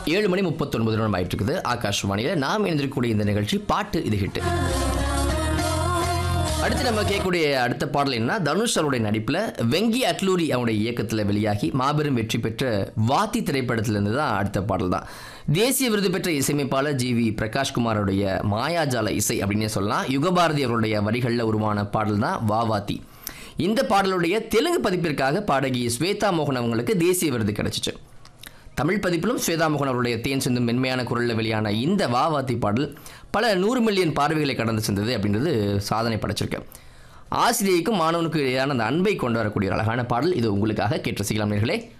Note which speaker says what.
Speaker 1: ஏழு மணி முப்பத்தொன்பது நிமிடம் ஆயிட்டு இருக்குது ஆகாஷ்வாணியில் நாம் இணைந்திருக்கக்கூடிய இந்த நிகழ்ச்சி பாட்டு இது ஹிட் அடுத்து நம்ம கேட்கக்கூடிய அடுத்த பாடல் என்ன தனுஷ் அவருடைய நடிப்பில் வெங்கி அட்லூரி அவருடைய இயக்கத்தில் வெளியாகி மாபெரும் வெற்றி பெற்ற வாத்தி திரைப்படத்திலிருந்து தான் அடுத்த பாடல் தான் தேசிய விருது பெற்ற இசையமைப்பாளர் ஜி வி பிரகாஷ்குமாரோடைய மாயாஜால இசை அப்படின்னே சொல்லலாம் யுகபாரதி அவருடைய வரிகளில் உருவான பாடல் தான் வாவாத்தி இந்த பாடலுடைய தெலுங்கு பதிப்பிற்காக பாடகி ஸ்வேதா மோகன் அவங்களுக்கு தேசிய விருது கிடைச்சிச்சு தமிழ் பதிப்பிலும் ஸ்வேதா மோகன் அவருடைய தேன் சிந்தும் மென்மையான குரலில் வெளியான இந்த வாவாத்தி பாடல் பல நூறு மில்லியன் பார்வைகளை கடந்து சென்றது அப்படின்றது சாதனை படைச்சிருக்கு ஆசிரியைக்கும் மாணவனுக்கும் இடையான அந்த அன்பை கொண்டு வரக்கூடிய ஒரு அழகான பாடல் இது உங்களுக்காக கேட்டு ரசிக்கலாம் நேர்களே